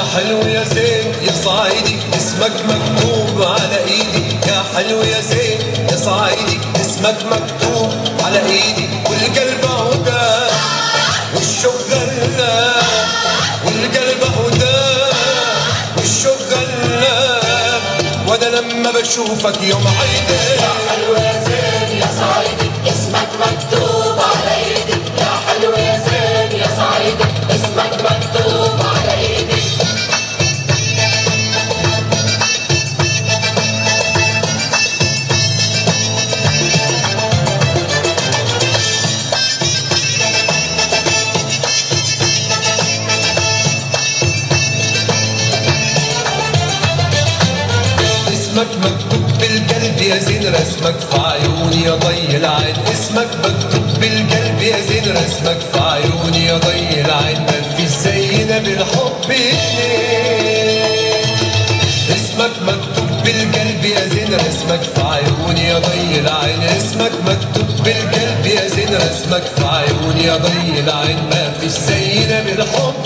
حلو يا زين يا صعيدي اسمك مكتوب على ايدي يا حلو يا زين يا صعيدي اسمك مكتوب على ايدي والقلب هدى والشوق غلاب والقلب هدى والشوق غلاب وانا لما بشوفك يوم عيدي حلو يا زين يا صعيدي اسمك مكتوب على ايدي يا حلو يا زين يا صعيدي اسمك مكتوب على ايدي اسمك مكتوب بالقلب يا زين رسمك في عيوني يا ضي العين اسمك مكتوب بالقلب يا زين رسمك في عيوني يا ضي العين ما في زينا بالحب اتنين اسمك مكتوب بالقلب يا زين رسمك في عيوني يا ضي العين اسمك مكتوب بالقلب يا زين رسمك في عيوني يا ضي العين ما في زينا بالحب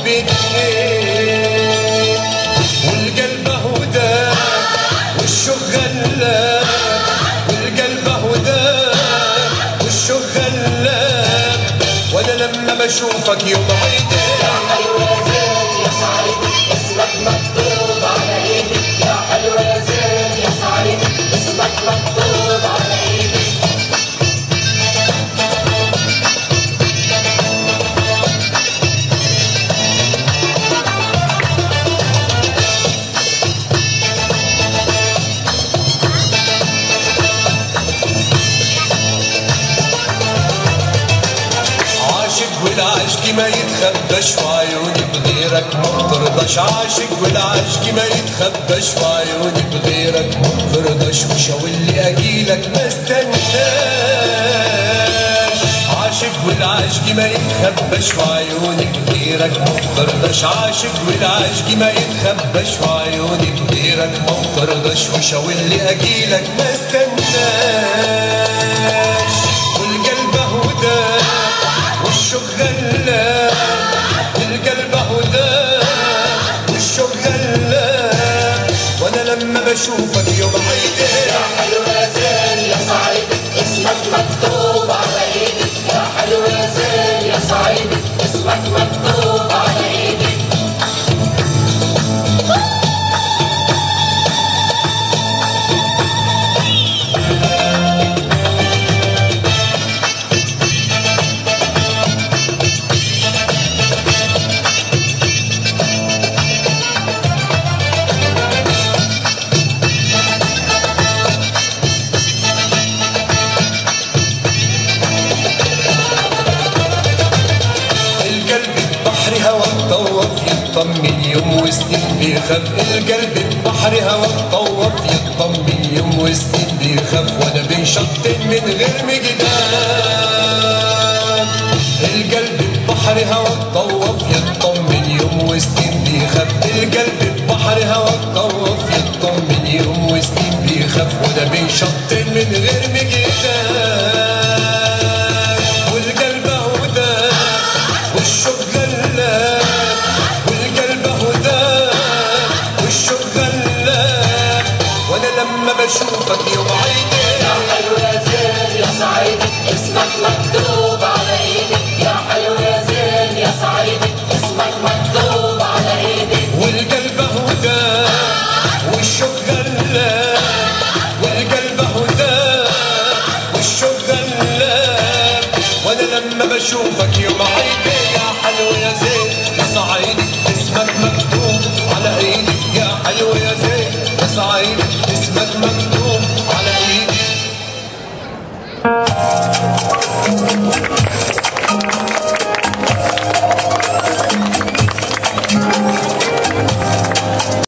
اتنين والقلب هدى والشوق غلاب والقلب هدى والشوق غلاب وانا لما بشوفك يوم عيدي حلو يا زين يا صعيدي اسمك مكتوب على ايدي يا حلو يا زين يا صعيدي اسمك مكتوب على ايدي عاشق والعشق ما يتخبش في عيوني بغيرك ما بترضاش عاشق والعشق ما يتخبش في عيوني بغيرك ما بترضاش وشاولي اجيلك ما استناش عاشق والعشق ما يتخبش في عيوني بغيرك ما بترضاش عاشق والعشق ما يتخبش في عيوني بغيرك ما بترضاش وشاولي اجيلك ما استناش والقلب هدى والشوق غلاب القلب هدى والشوق غلاب وانا لما بشوفك يوم عيدي حلو يا زين يا صعيدي اسمك مكتوب على ايدي يا حلو يا زين يا صعيدي اسمك مكتوب على ايدي القلب البحر هوا الطوف يطمن يوم وسنين بيخاف القلب البحر هوا الطوف يطمن يوم وسنين بيخاف وانا بين شطين من غير مجدان القلب البحر هوا الطوف يطمن يوم وسنين بيخاف القلب البحر هوا الطوف يطمن يوم وسنين بيخاف وانا بين شطين من غير مجدان والقلب هدى والشوق غلاب والقلب هدى والشوق غلاب وانا لما بشوفك يوم عيدي يا حلو يا زين يا صعيدي اسمك مكتوب على ايدي يا حلو يا زين يا صعيدي اسمك مكتوب على ايدي والقلب هدى والشوق غلاب والقلب هدى والشوق غلاب وانا لما بشوفك يوم عيدي يا حلو يا زين يا صعيدي اسمك مكتوب على ايدي يا حلو يا زين يا صعيدي اسمك مكتوب على ايدي